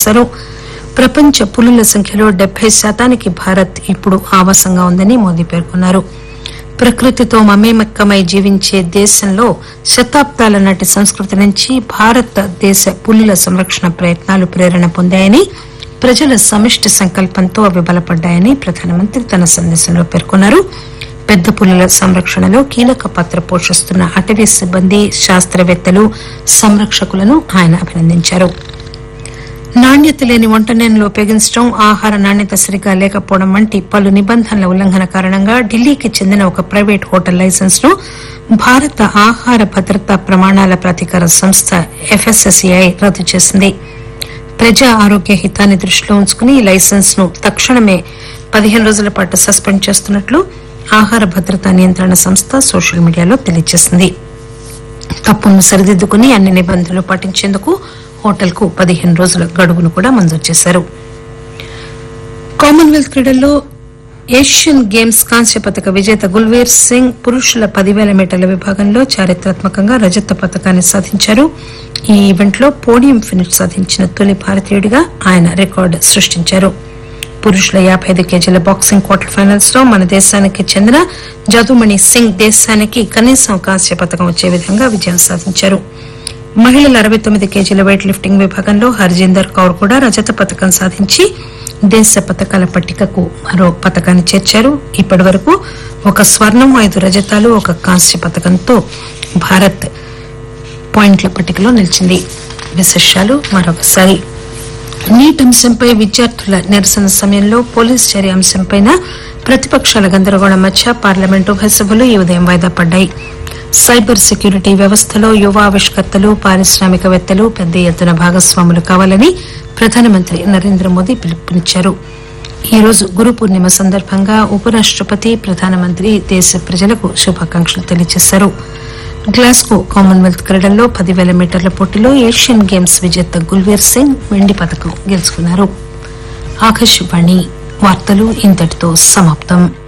చేశారు ప్రపంచ పులుల సంఖ్యలో డెబ్బై శాతానికి భారత్ ఇప్పుడు ఆవాసంగా ఉందని మోదీ పేర్కొన్నారు ప్రకృతితో మమేమక్కమై జీవించే దేశంలో శతాబ్దాల నాటి సంస్కృతి నుంచి భారతదేశ పులుల సంరక్షణ ప్రయత్నాలు ప్రేరణ పొందాయని ప్రజల సమిష్టి సంకల్పంతో అవి బలపడ్డాయని ప్రధానమంత్రి తన సందేశంలో పేర్కొన్నారు పెద్ద పులుల సంరక్షణలో కీలక పాత్ర పోషిస్తున్న అటవీ సిబ్బంది శాస్త్రవేత్తలు సంరక్షకులను ఆయన అభినందించారు నాణ్యత లేని వంట నూనెలు ఉపయోగించడం ఆహార నాణ్యత సరిగా లేకపోవడం వంటి పలు నిబంధనల ఉల్లంఘన కారణంగా ఢిల్లీకి చెందిన ఒక ప్రైవేట్ హోటల్ లైసెన్స్ ను భారత ఆహార భద్రతా ప్రమాణాల ప్రాధికార సంస్థ ఎఫ్ఎస్ఎస్ఏఐ రద్దు చేసింది ప్రజా ఆరోగ్య హితాన్ని దృష్టిలో ఉంచుకుని ఈ లైసెన్స్ ను తక్షణమే పదిహేను రోజుల పాటు సస్పెండ్ చేస్తున్నట్లు ఆహార భద్రతా నియంత్రణ సంస్థ సోషల్ మీడియాలో తెలియజేసింది తప్పును సరిదిద్దుకుని అన్ని నిబంధనలు పాటించేందుకు హోటల్ కు పదిహేను రోజుల గడువును కూడా మంజూరు చేశారు కామన్వెల్త్ క్రీడల్లో ఏషియన్ గేమ్స్ కాంస్య పథక విజేత గుల్వీర్ సింగ్ పురుషుల పదివేల మీటర్ల విభాగంలో చారిత్రాత్మకంగా రజత పథకాన్ని సాధించారు ఈ ఈవెంట్లో పోడియం ఫినిష్ సాధించిన తొలి భారతీయుడిగా ఆయన రికార్డు సృష్టించారు పురుషుల యాభై ఐదు కేజీల బాక్సింగ్ క్వార్టర్ ఫైనల్స్ లో మన దేశానికి చెందిన జదుమణి సింగ్ దేశానికి కనీసం కాంస్య పథకం వచ్చే విధంగా విజయం సాధించారు మహిళల అరవై తొమ్మిది కేజీల వెయిట్ లిఫ్టింగ్ విభాగంలో హర్జీందర్ కౌర్ కూడా రజత పథకం సాధించి దేశ పథకాల పట్టికకు మరో పథకాన్ని చేర్చారు ఇప్పటి వరకు ఒక స్వర్ణం ఐదు రజతాలు ఒక కాంస్య పథకంతో భారత్ పాయింట్ల పట్టికలో నిలిచింది విశేషాలు మరొకసారి నీట్ అంశంపై విద్యార్థుల నిరసన సమయంలో పోలీస్ చర్య అంశంపై ప్రతిపక్షాల గందరగోళం మధ్య పార్లమెంటు ఉభయ సభలు ఈ ఉదయం వాయిదా పడ్డాయి సైబర్ సెక్యూరిటీ వ్యవస్థలో యువ ఆవిష్కర్తలు పారిశ్రామికవేత్తలు పెద్ద ఎత్తున భాగస్వాములు కావాలని ప్రధానమంత్రి నరేంద్ర మోదీ పిలుపునిచ్చారు ఈ రోజు గురు పూర్ణిమ సందర్భంగా ఉపరాష్టపతి ప్రధానమంత్రి దేశ ప్రజలకు శుభాకాంక్షలు తెలియజేశారు గ్లాస్గో కామన్వెల్త్ క్రీడల్లో పదివేల మీటర్ల పోటీలో ఏషియన్ గేమ్స్ విజేత గుల్వీర్ సింగ్ వెండి పథకం గెలుచుకున్నారు ఆకాశవాణి వార్తలు ఇంతటితో సమాప్తం